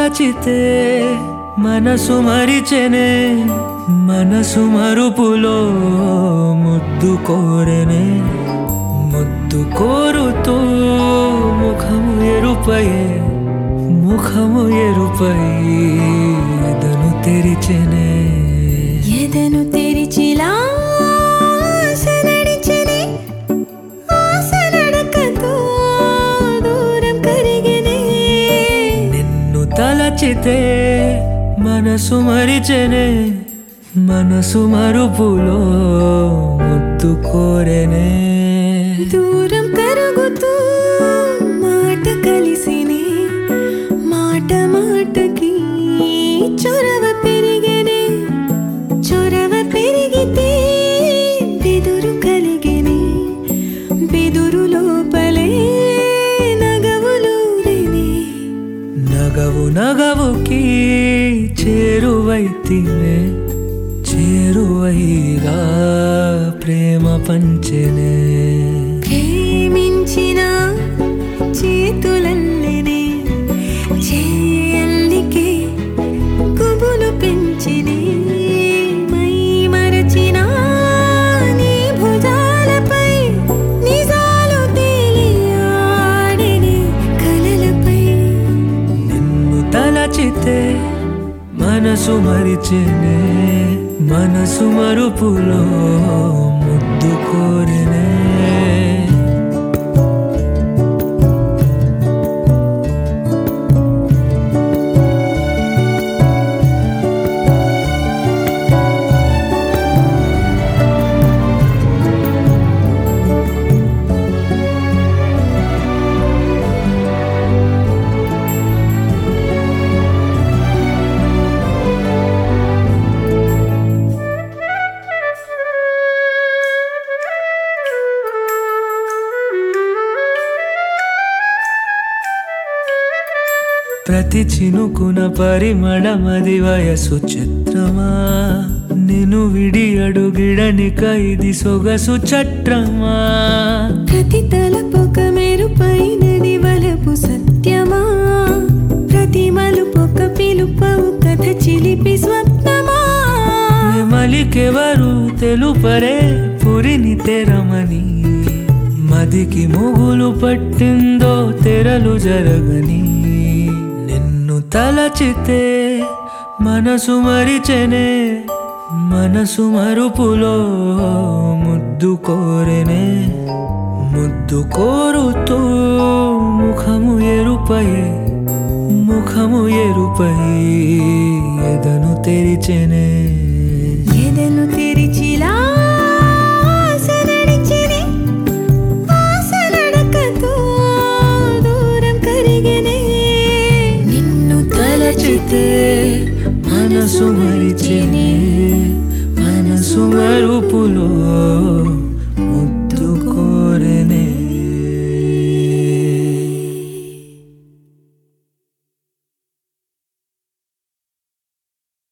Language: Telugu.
తలచితే మనసు మరిచెనే మనసు మరుపులో ముద్దు కోరెనే ముద్దు కోరుతూ ముఖము ఎరుపయే ముఖము ఎరుపై ఎదను తెరిచెనే ఎదను తెరిచిలా ఆశ నడిచెనే, ఆశ నడకతో దూరం కరిగెనే. నిన్ను తలచితే మనసు మరిచెనే మనసు మరుపులో ముద్దు కోరెనే దూరం కరుగుతూ మాట కలిసినే మాట మాటకి చొరవ పెరిగెనే చొరవ పెరిగితే బెదురు కలిగెనే బెదురు లోపలే నగవులూరెనే నగవు నగవుకి చేరువైతినే చేరువైగా ప్రేమ పంచెనే ప్రేమించిన చేతులల్లెనే చేయల్లికే గుబులు పెంచినే మై మరచిన నీ భుజాలపై నిజాలు తేలియాడెనే కలలపై నిన్ను తలచితే మనసు మరిచెనే మనసు మరుపులో ముద్దు కోరినే ప్రతి చినుకున పరిమళమది వయసు చిత్రమా నిన్ను విడి అడుగిడనిక ఇది సొగసు చట్రమా ప్రతి తలపొక మెరుపైనది వలపు సత్యమా ప్రతి మలుపొక పిలుపవు కథ చిలిపి స్వప్నమా నెమలికెవరు తెలుపరే పురిని తెరమని మదికి మొగులు పట్టిందో తెరలు జరగని నిన్ను తలచితే మనసు మరిచెనే మనసు మరుపులో ముద్దు కోరెనే ముద్దు కోరుతూ ముఖము ఎరుపయే ముఖము ఎరుపై ఎదను తెరిచెనే ఎదను తెరిచిలా ఆశ నడిచెనే, ఆశ నడకతో దూరం కరిగెనే. నిన్ను తలచితే మనసు మరిచెనే మనసు మరుపులో